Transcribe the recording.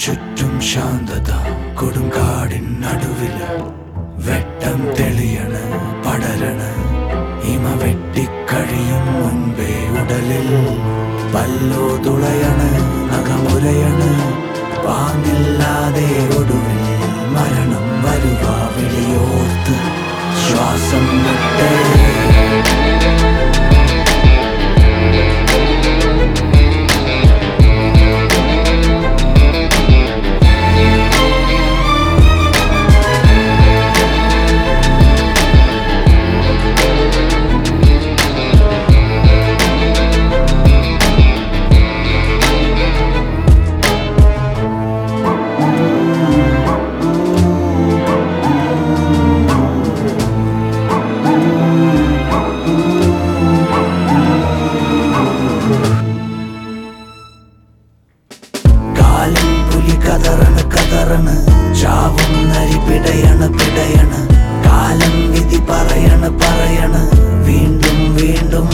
ചുറ്റും ശാന്തത കൊടുങ്കാടിൻ നടുവില് വെട്ടം തെളിയണ് പടരണ ഇമ വെട്ടിക്കഴിയും മുൻപേ ഉടലിൽ പല്ലോ തുളയണ് നഖമുരയണ് പാങ്ങില്ലാതെ ഒടുവിൽ മരണം വരുക വിളിയോർത്ത് ശ്വാസം വിട്ടേ കാലം പുലി കതറണ് കതറണ് ചാവും നരി പിടയണ് പിടയണ് കാലം വിധി പറയണ് പറയണ് വീണ്ടും വീണ്ടും